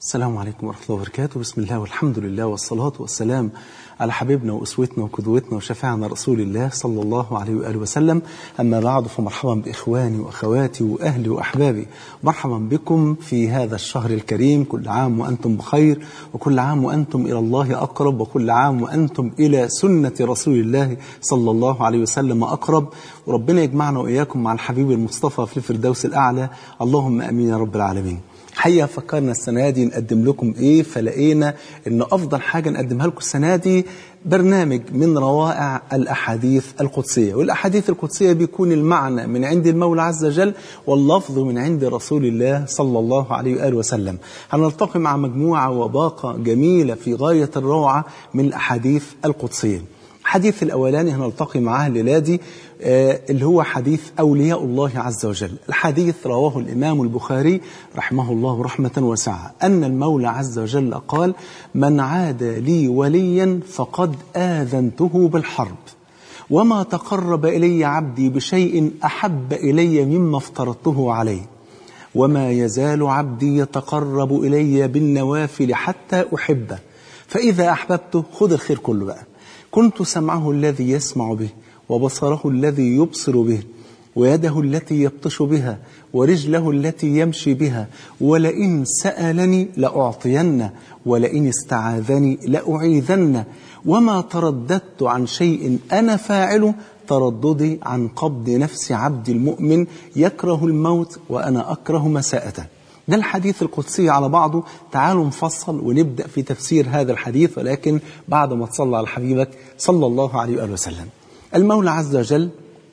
السلام عليكم ورحمة الله وبركاته بسم الله والحمد لله والصلاة والسلام على حبيبنا وأسوتنا وقدوتنا وشفاعنا رسول الله صلى الله عليه وآله وسلم أما بعد فمرحبا بإخواني وأخواتي وأهلي وأحبابي مرحبا بكم في هذا الشهر الكريم كل عام وأنتم بخير وكل عام وأنتم إلى الله أقرب وكل عام وأنتم إلى سنة رسول الله صلى الله عليه وسلم أقرب وربنا يجمعنا وإياكم مع الحبيب المصطفى في الفردوس الأعلى اللهم أمين يا رب العالمين حقيقة فكرنا السنة دي نقدم لكم إيه فلقينا إن أفضل حاجة نقدمها لكم السنة دي برنامج من روائع الأحاديث القدسية والأحاديث القدسية بيكون المعنى من عند المولى عز وجل واللفظ من عند رسول الله صلى الله عليه وآله وسلم هنلتقي مع مجموعة وباقة جميلة في غاية الروعة من الأحاديث القدسية الحديث الأولاني هنلتقي معاه الليلة دي آه اللي هو حديث أولياء الله عز وجل الحديث رواه الإمام البخاري رحمه الله رحمة واسعة أن المولى عز وجل قال من عاد لي وليا فقد آذنته بالحرب وما تقرب إلي عبدي بشيء أحب إلي مما افترضته عليه وما يزال عبدي يتقرب إلي بالنوافل حتى أحبه فإذا أحببته خذ الخير كله بقى كنت سمعه الذي يسمع به وبصره الذي يبصر به ويده التي يبطش بها ورجله التي يمشي بها ولئن سألني لأعطين ولئن استعاذني لأعيذن وما ترددت عن شيء أنا فاعله ترددي عن قبض نفس عبد المؤمن يكره الموت وأنا أكره مساءته ده الحديث القدسي على بعضه تعالوا نفصل ونبدأ في تفسير هذا الحديث ولكن بعد ما تصلى على حبيبك صلى الله عليه وآله وسلم المولى عز وجل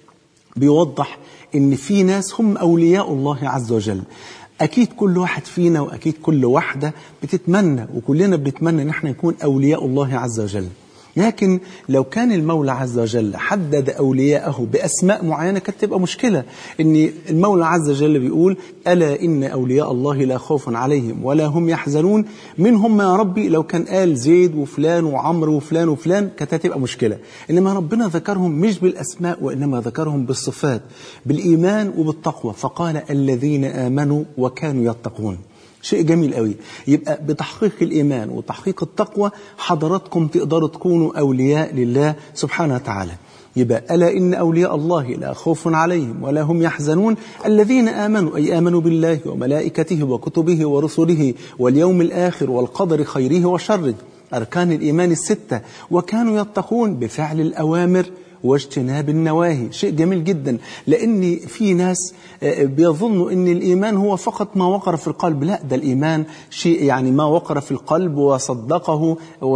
بيوضح ان في ناس هم أولياء الله عز وجل أكيد كل واحد فينا وأكيد كل واحدة بتتمنى وكلنا بنتمنى ان احنا نكون أولياء الله عز وجل لكن لو كان المولى عز وجل حدد أولياءه بأسماء معينة كانت تبقى مشكلة إن المولى عز وجل بيقول ألا إن أولياء الله لا خوف عليهم ولا هم يحزنون من هم يا ربي لو كان قال زيد وفلان وعمرو وفلان وفلان كانت هتبقى مشكلة إنما ربنا ذكرهم مش بالأسماء وإنما ذكرهم بالصفات بالإيمان وبالتقوى فقال الذين آمنوا وكانوا يتقون شيء جميل قوي يبقى بتحقيق الإيمان وتحقيق التقوى حضراتكم تقدروا تكونوا أولياء لله سبحانه وتعالى يبقى ألا إن أولياء الله لا خوف عليهم ولا هم يحزنون الذين آمنوا أي آمنوا بالله وملائكته وكتبه ورسله واليوم الآخر والقدر خيره وشره أركان الإيمان الستة وكانوا يتقون بفعل الأوامر واجتناب النواهي شيء جميل جدا لأن في ناس بيظنوا أن الإيمان هو فقط ما وقر في القلب لا ده الإيمان شيء يعني ما وقر في القلب وصدقه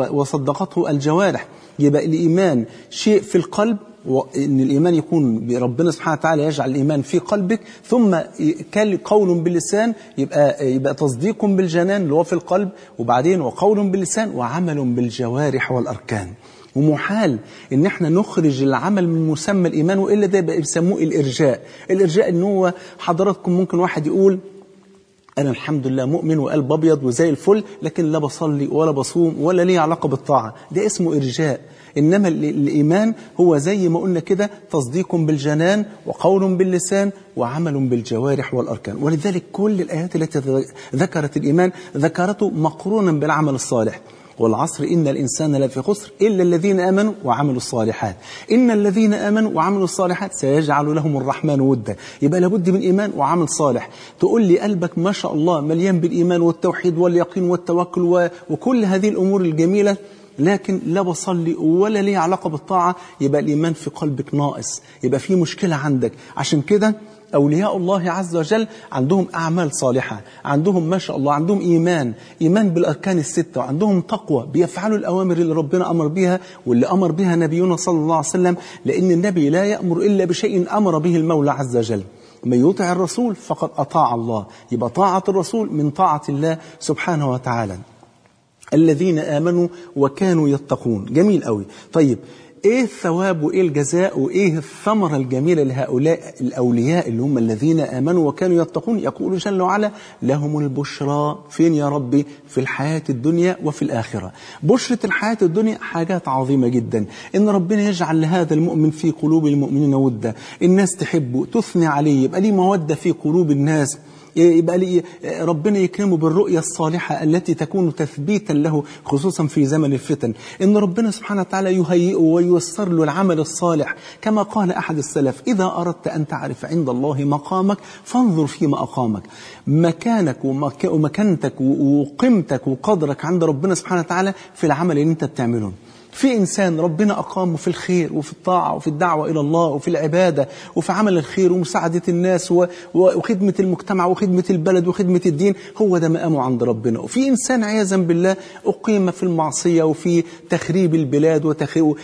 وصدقته الجوارح يبقى الإيمان شيء في القلب وان الايمان يكون بربنا سبحانه وتعالى يجعل الايمان في قلبك ثم قول باللسان يبقى يبقى تصديق بالجنان اللي هو في القلب وبعدين وقول باللسان وعمل بالجوارح والاركان ومحال ان احنا نخرج العمل من مسمى الايمان والا ده بيسموه الارجاء الارجاء ان هو حضراتكم ممكن واحد يقول أنا الحمد لله مؤمن وقلب أبيض وزي الفل لكن لا بصلي ولا بصوم ولا لي علاقة بالطاعة ده اسمه إرجاء إنما الإيمان هو زي ما قلنا كده تصديق بالجنان وقول باللسان وعمل بالجوارح والأركان ولذلك كل الآيات التي ذكرت الإيمان ذكرته مقرونا بالعمل الصالح والعصر إن الإنسان لفي خسر إلا الذين آمنوا وعملوا الصالحات إن الذين آمنوا وعملوا الصالحات سيجعل لهم الرحمن ودا يبقى لابد من إيمان وعمل صالح تقول لي قلبك ما شاء الله مليان بالإيمان والتوحيد واليقين والتوكل وكل هذه الأمور الجميلة لكن لا بصلي ولا لي علاقة بالطاعة يبقى الإيمان في قلبك ناقص يبقى في مشكلة عندك عشان كده أولياء الله عز وجل عندهم أعمال صالحة عندهم ما شاء الله عندهم إيمان إيمان بالأركان الستة وعندهم تقوى بيفعلوا الأوامر اللي ربنا أمر بها واللي أمر بها نبينا صلى الله عليه وسلم لأن النبي لا يأمر إلا بشيء أمر به المولى عز وجل من يطع الرسول فقد أطاع الله يبقى طاعة الرسول من طاعة الله سبحانه وتعالى الذين آمنوا وكانوا يتقون جميل قوي طيب ايه الثواب وايه الجزاء وايه الثمرة الجميلة لهؤلاء الاولياء اللي هم الذين امنوا وكانوا يتقون يقول جل وعلا لهم البشرى فين يا ربي في الحياة الدنيا وفي الاخرة بشرة الحياة الدنيا حاجات عظيمة جدا ان ربنا يجعل لهذا المؤمن في قلوب المؤمنين ودة الناس تحبه تثني عليه يبقى ليه مودة في قلوب الناس يبقى لي ربنا يكرمه بالرؤية الصالحة التي تكون تثبيتا له خصوصا في زمن الفتن إن ربنا سبحانه وتعالى يهيئه وييسر له العمل الصالح كما قال أحد السلف إذا أردت أن تعرف عند الله مقامك فانظر فيما أقامك مكانك ومكانتك وقيمتك وقدرك عند ربنا سبحانه وتعالى في العمل اللي انت بتعمله في إنسان ربنا أقامه في الخير وفي الطاعة وفي الدعوة إلى الله وفي العبادة وفي عمل الخير ومساعدة الناس وخدمة المجتمع وخدمة البلد وخدمة الدين هو ده مقامه عند ربنا وفي إنسان عياذا بالله أقيم في المعصية وفي تخريب البلاد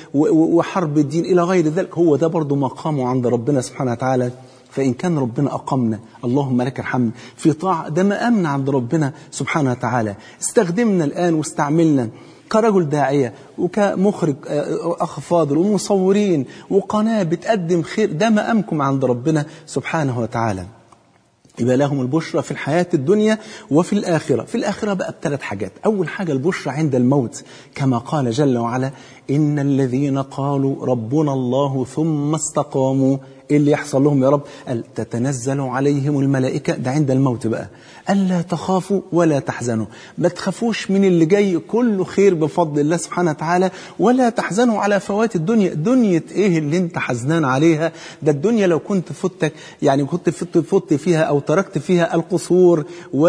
وحرب الدين إلى غير ذلك هو ده برضه مقامه عند ربنا سبحانه وتعالى فإن كان ربنا أقمنا اللهم لك الحمد في طاعة ده مقامنا عند ربنا سبحانه وتعالى استخدمنا الآن واستعملنا كرجل داعية وكمخرج أخ فاضل ومصورين وقناة بتقدم خير ده مقامكم عند ربنا سبحانه وتعالى يبقى لهم البشرى في الحياة الدنيا وفي الآخرة في الآخرة بقى بثلاث حاجات أول حاجة البشرى عند الموت كما قال جل وعلا إن الذين قالوا ربنا الله ثم استقاموا إيه اللي يحصل لهم يا رب قال تتنزل عليهم الملائكة ده عند الموت بقى ألا تخافوا ولا تحزنوا ما تخافوش من اللي جاي كله خير بفضل الله سبحانه وتعالى ولا تحزنوا على فوات الدنيا دنيا إيه اللي انت حزنان عليها ده الدنيا لو كنت فتك يعني كنت فت, فت فيها أو تركت فيها القصور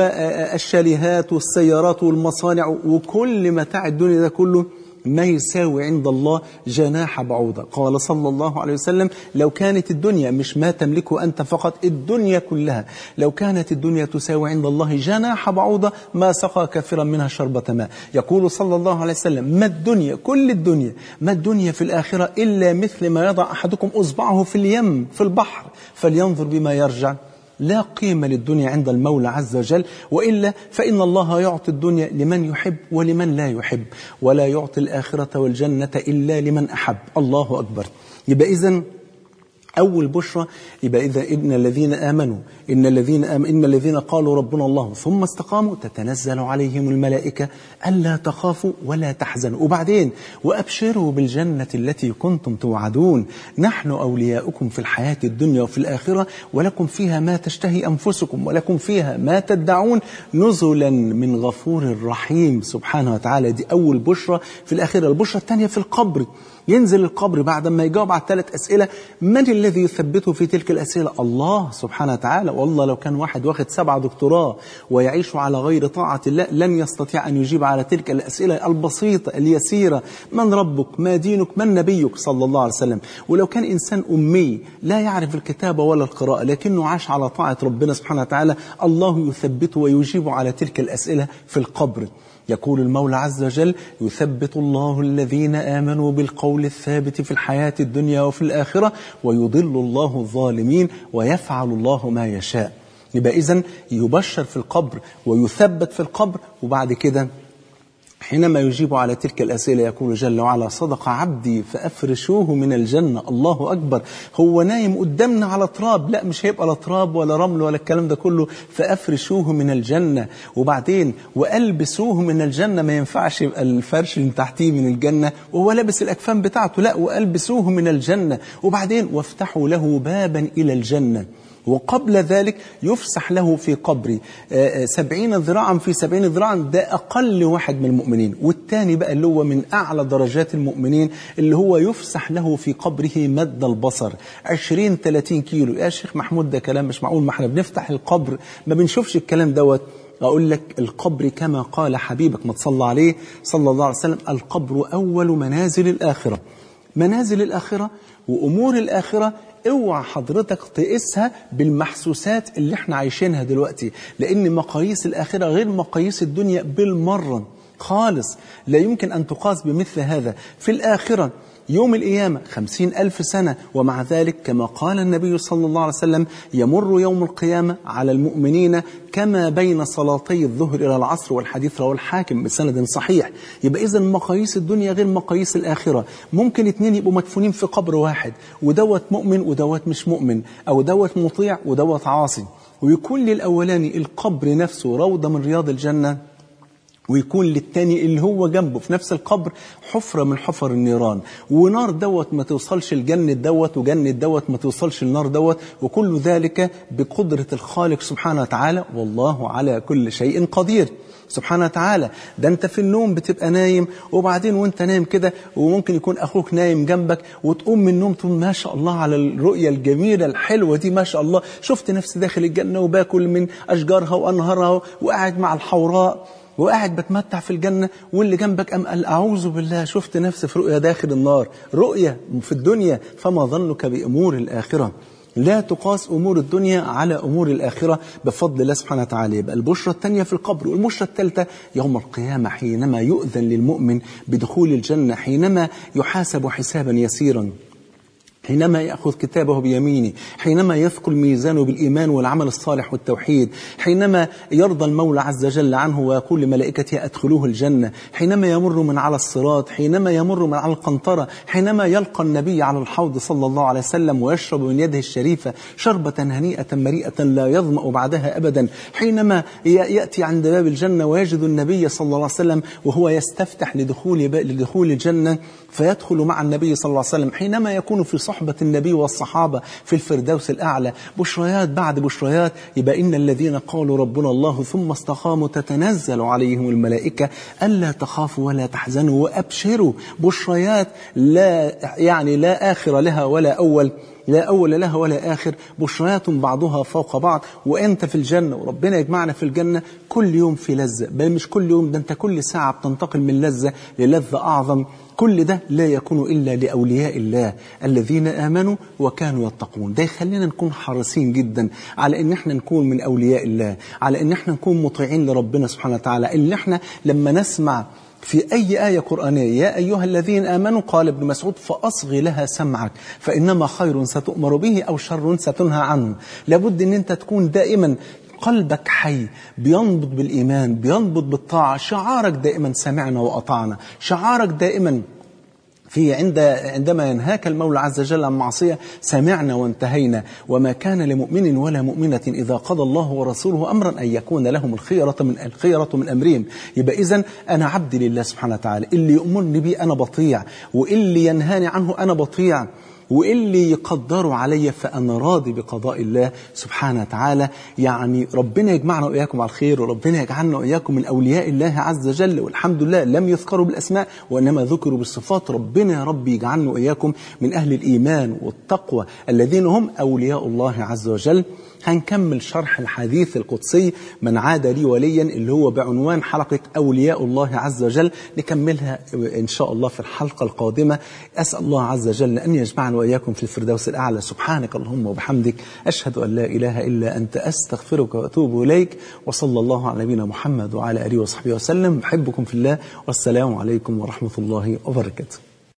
والشاليهات والسيارات والمصانع وكل متاع الدنيا ده كله ما يساوي عند الله جناح بعوضة قال صلى الله عليه وسلم لو كانت الدنيا مش ما تملكه أنت فقط الدنيا كلها لو كانت الدنيا تساوي عند الله جناح بعوضة ما سقى كثيرا منها شربة ماء يقول صلى الله عليه وسلم ما الدنيا كل الدنيا ما الدنيا في الآخرة إلا مثل ما يضع أحدكم أصبعه في اليم في البحر فلينظر بما يرجع لا قيمة للدنيا عند المولى عز وجل وإلا فإن الله يعطي الدنيا لمن يحب ولمن لا يحب ولا يعطي الآخرة والجنة إلا لمن أحب الله أكبر يبقى إذن أول بشرى يبقى إذا إن الذين آمنوا إن الذين آمنوا إن الذين قالوا ربنا الله ثم استقاموا تتنزل عليهم الملائكة ألا تخافوا ولا تحزنوا وبعدين وأبشروا بالجنة التي كنتم توعدون نحن أولياؤكم في الحياة الدنيا وفي الآخرة ولكم فيها ما تشتهي أنفسكم ولكم فيها ما تدعون نزلا من غفور رحيم سبحانه وتعالى دي أول بشرى في الآخرة البشرى الثانية في القبر ينزل القبر بعد ما يجاوب على الثلاث أسئلة من الذي يثبته في تلك الأسئلة الله سبحانه وتعالى والله لو كان واحد واخد سبعة دكتوراه ويعيش على غير طاعة الله لن يستطيع أن يجيب على تلك الأسئلة البسيطة اليسيرة من ربك ما دينك من نبيك صلى الله عليه وسلم ولو كان إنسان أمي لا يعرف الكتابة ولا القراءة لكنه عاش على طاعة ربنا سبحانه وتعالى الله يثبته ويجيب على تلك الأسئلة في القبر يقول المولى عز وجل يثبت الله الذين آمنوا بالقول الثابت في الحياة الدنيا وفي الآخرة ويضل الله الظالمين ويفعل الله ما يشاء يبقى إذن يبشر في القبر ويثبت في القبر وبعد كده حينما يجيب على تلك الأسئلة يقول جل وعلا صدق عبدي فأفرشوه من الجنة الله أكبر هو نايم قدامنا على تراب لا مش هيبقى لا تراب ولا رمل ولا الكلام ده كله فأفرشوه من الجنة وبعدين وألبسوه من الجنة ما ينفعش يبقى الفرش اللي تحتيه من الجنة وهو لابس الأكفان بتاعته لا وألبسوه من الجنة وبعدين وافتحوا له بابا إلى الجنة وقبل ذلك يفسح له في قبر سبعين ذراعا في سبعين ذراعا ده أقل واحد من المؤمنين والتاني بقى اللي هو من أعلى درجات المؤمنين اللي هو يفسح له في قبره مد البصر عشرين ثلاثين كيلو يا شيخ محمود ده كلام مش معقول ما احنا بنفتح القبر ما بنشوفش الكلام دوت أقول لك القبر كما قال حبيبك ما تصلى عليه صلى الله عليه وسلم القبر أول منازل الآخرة منازل الآخرة وأمور الآخرة اوعى حضرتك تقيسها بالمحسوسات اللي احنا عايشينها دلوقتي لان مقاييس الاخره غير مقاييس الدنيا بالمره خالص لا يمكن ان تقاس بمثل هذا في الاخره يوم القيامة خمسين ألف سنة ومع ذلك كما قال النبي صلى الله عليه وسلم يمر يوم القيامة على المؤمنين كما بين صلاتي الظهر إلى العصر والحديث رواه الحاكم بسند صحيح يبقى إذا مقاييس الدنيا غير مقاييس الآخرة ممكن اتنين يبقوا مدفونين في قبر واحد ودوت مؤمن ودوت مش مؤمن أو دوت مطيع ودوت عاصي ويكون للأولاني القبر نفسه روضة من رياض الجنة ويكون للتاني اللي هو جنبه في نفس القبر حفرة من حفر النيران ونار دوت ما توصلش الجنة دوت وجنة دوت ما توصلش النار دوت وكل ذلك بقدرة الخالق سبحانه وتعالى والله على كل شيء قدير سبحانه وتعالى ده انت في النوم بتبقى نايم وبعدين وانت نايم كده وممكن يكون اخوك نايم جنبك وتقوم من النوم تقول ما شاء الله على الرؤية الجميلة الحلوة دي ما شاء الله شفت نفسي داخل الجنة وباكل من اشجارها وانهارها وقاعد مع الحوراء وقاعد بتمتع في الجنة واللي جنبك أم قال أعوذ بالله شفت نفسي في رؤيا داخل النار رؤيا في الدنيا فما ظنك بأمور الآخرة لا تقاس أمور الدنيا على أمور الآخرة بفضل الله سبحانه وتعالى يبقى البشرة الثانية في القبر والبشرة الثالثة يوم القيامة حينما يؤذن للمؤمن بدخول الجنة حينما يحاسب حسابا يسيرا حينما يأخذ كتابه بيمينه حينما يثقل ميزانه بالإيمان والعمل الصالح والتوحيد حينما يرضى المولى عز وجل عنه ويقول لملائكته أدخلوه الجنة حينما يمر من على الصراط حينما يمر من على القنطرة حينما يلقى النبي على الحوض صلى الله عليه وسلم ويشرب من يده الشريفة شربة هنيئة مريئة لا يظمأ بعدها أبدا حينما يأتي عند باب الجنة ويجد النبي صلى الله عليه وسلم وهو يستفتح لدخول, لدخول الجنة فيدخل مع النبي صلى الله عليه وسلم حينما يكون في صحبة النبي والصحابة في الفردوس الأعلى بشريات بعد بشريات يبقى إن الذين قالوا ربنا الله ثم استقاموا تتنزل عليهم الملائكة ألا تخافوا ولا تحزنوا وأبشروا بشريات لا يعني لا آخر لها ولا أول لا أول لها ولا آخر بشريات بعضها فوق بعض وأنت في الجنة وربنا يجمعنا في الجنة كل يوم في لذة بل مش كل يوم ده أنت كل ساعة بتنتقل من لذة للذة أعظم كل ده لا يكون إلا لأولياء الله الذين آمنوا وكانوا يتقون ده يخلينا نكون حريصين جدا على إن احنا نكون من أولياء الله على إن احنا نكون مطيعين لربنا سبحانه وتعالى إن احنا لما نسمع في أي آية قرآنية يا أيها الذين آمنوا قال ابن مسعود فأصغي لها سمعك فإنما خير ستؤمر به أو شر ستنهى عنه لابد أن أنت تكون دائما قلبك حي بينبض بالإيمان بينبض بالطاعة شعارك دائما سمعنا وأطعنا شعارك دائما في عند عندما ينهاك المولى عز وجل عن معصية سمعنا وانتهينا وما كان لمؤمن ولا مؤمنة إذا قضى الله ورسوله أمرا أن يكون لهم الخيرة من الخيرة من أمرهم يبقى إذا أنا عبد لله سبحانه وتعالى اللي يؤمرني به أنا بطيع واللي ينهاني عنه أنا بطيع واللي يقدروا عليا فأنا راضي بقضاء الله سبحانه وتعالى يعني ربنا يجمعنا وإياكم على الخير وربنا يجعلنا وإياكم من أولياء الله عز وجل والحمد لله لم يذكروا بالأسماء وإنما ذكروا بالصفات ربنا يا رب يجعلنا وإياكم من أهل الإيمان والتقوى الذين هم أولياء الله عز وجل هنكمل شرح الحديث القدسي من عاد لي وليا اللي هو بعنوان حلقة أولياء الله عز وجل نكملها إن شاء الله في الحلقة القادمة أسأل الله عز وجل أن يجمعنا وإياكم في الفردوس الأعلى سبحانك اللهم وبحمدك أشهد أن لا إله إلا أنت أستغفرك وأتوب إليك وصلى الله على نبينا محمد وعلى آله وصحبه وسلم بحبكم في الله والسلام عليكم ورحمة الله وبركاته